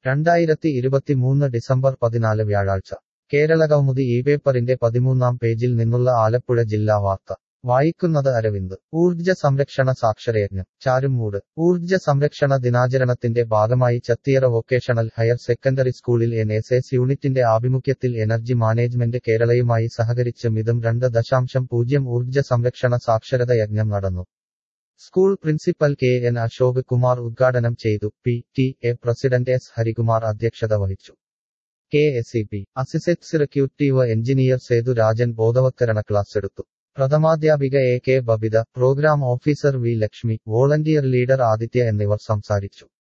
രണ്ടായിരത്തി ഇരുപത്തിമൂന്ന് ഡിസംബർ പതിനാല് വ്യാഴാഴ്ച കേരളകൗമുദി ഈ പേപ്പറിന്റെ പതിമൂന്നാം പേജിൽ നിന്നുള്ള ആലപ്പുഴ ജില്ലാ വാർത്ത വായിക്കുന്നത് അരവിന്ദ് ഊർജ്ജ സംരക്ഷണ സാക്ഷരയജ്ഞം ചാരുമൂട് ഊർജ്ജ സംരക്ഷണ ദിനാചരണത്തിന്റെ ഭാഗമായി ചത്തിയറ വൊക്കേഷണൽ ഹയർ സെക്കൻഡറി സ്കൂളിൽ എൻ എസ് എസ് യൂണിറ്റിന്റെ ആഭിമുഖ്യത്തിൽ എനർജി മാനേജ്മെന്റ് കേരളയുമായി സഹകരിച്ച് മിതം രണ്ട് ദശാംശം പൂജ്യം ഊർജ്ജ സംരക്ഷണ സാക്ഷരത യജ്ഞം നടന്നു school principal K N Ashok Kumar ഉദ്ഘാടനം ചെയ്തു P T A president S Harikumar അധ്യക്ഷത വഹിച്ചു K S E P assistant executive engineer Sethu Rajan ബോധവത്കരണ ക്ലാസ് എടുത്തു പ്രഥമാധ്യാപിക A K Babitha programme officer V Lakshmi volunteer leader Aditya എന്നിവർ സംസാരിച്ചു